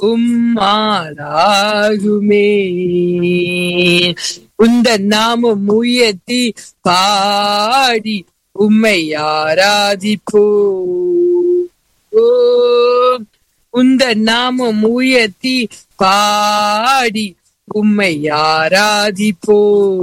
உம்மாலாகுமே உந்த நாமம் உயர்த்தி பாடி உம்மை ஆராதிப்போ உந்த நாமம் உயர்த்தி பாடி உம்மை ஆராதிப்போ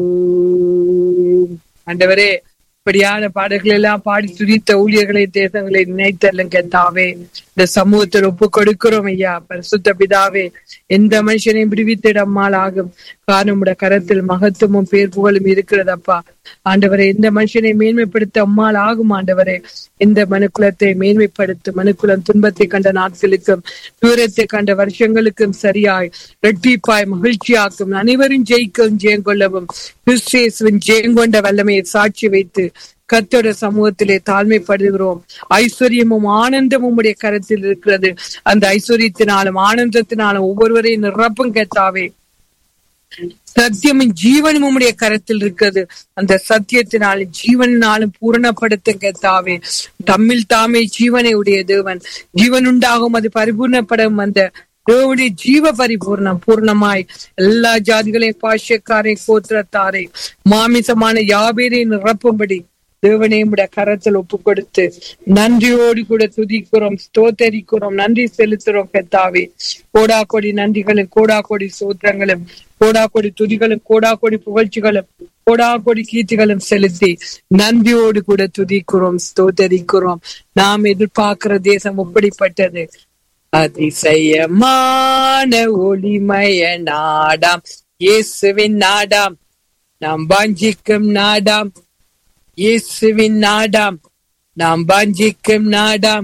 ஆண்டவரே இப்படியான பாடல்கள் எல்லாம் பாடி துதித்த ஊழியர்களை தேசங்களை நினைத்தல்லும் கத்தாவே இந்த சமூகத்தில் ஒப்பு கொடுக்கிறோம் ஐயா பரிசுத்த பிதாவே எந்த மனுஷனையும் விடுவித்திட அம்மாள் ஆகும் காரணம் உடைய கரத்தில் மகத்துவமும் பேர் புகழும் இருக்கிறதப்பா ஆண்டவரை எந்த மனுஷனை மேன்மைப்படுத்த அம்மாள் ஆகும் ஆண்டவரே இந்த மனுக்குலத்தை மேன்மைப்படுத்தும் மனுக்குலம் துன்பத்தை கண்ட நாட்களுக்கும் தூரத்தை கண்ட வருஷங்களுக்கும் சரியாய் ரெட்டிப்பாய் மகிழ்ச்சியாக்கும் அனைவரும் ஜெயிக்கவும் ஜெயங்கொள்ளவும் கிறிஸ்தேசுவின் ஜெயங்கொண்ட வல்லமையை சாட்சி வைத்து கத்தோட சமூகத்திலே தாழ்மைப்படுகிறோம் ஐஸ்வர்யமும் ஆனந்தமும் உடைய கரத்தில் இருக்கிறது அந்த ஐஸ்வர்யத்தினாலும் ஆனந்தத்தினாலும் ஒவ்வொருவரையும் நிரப்பும் கத்தாவே சத்தியமும் ஜீவனும் உம்முடைய கரத்தில் இருக்கிறது அந்த சத்தியத்தினாலும் ஜீவனாலும் பூரணப்படுத்தும் கத்தாவே தம்மில் தாமே ஜீவனை உடைய தேவன் ஜீவன் உண்டாகும் அது பரிபூர்ணப்படும் அந்த தேவனுடைய ஜீவ பரிபூர்ணம் பூர்ணமாய் எல்லா ஜாதிகளையும் பாஷ்யக்காரை கோத்திரத்தாரை மாமிசமான யாபேரை நிரப்பும்படி தேவனே உடைய கரத்தில் ஒப்பு கொடுத்து நன்றியோடு கூட துதிக்கிறோம் ஸ்தோத்தரிக்கிறோம் நன்றி செலுத்துறோம் கத்தாவே கோடா கொடி நன்றிகளும் கோடா கொடி சோத்திரங்களும் கோடா கொடி துதிகளும் கோடா கொடி புகழ்ச்சிகளும் கோடா கொடி கீர்த்திகளும் செலுத்தி நன்றியோடு கூட துதிக்கிறோம் ஸ்தோத்தரிக்கிறோம் நாம் எதிர்பார்க்கிற தேசம் எப்படிப்பட்டது அதிசயமான ஒளிமய நாடாம் இயேசுவின் நாடாம் நாம் வாஞ்சிக்கும் நாடாம் இயேசுவின் நாடாம் நாம் வாஞ்சிக்கும் நாடாம்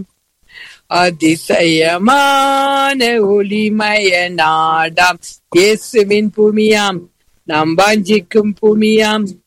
அதிசயமான ஒளிமய நாடாம் இயேசுவின் பூமியாம் நாம் வாஞ்சிக்கும் பூமியாம்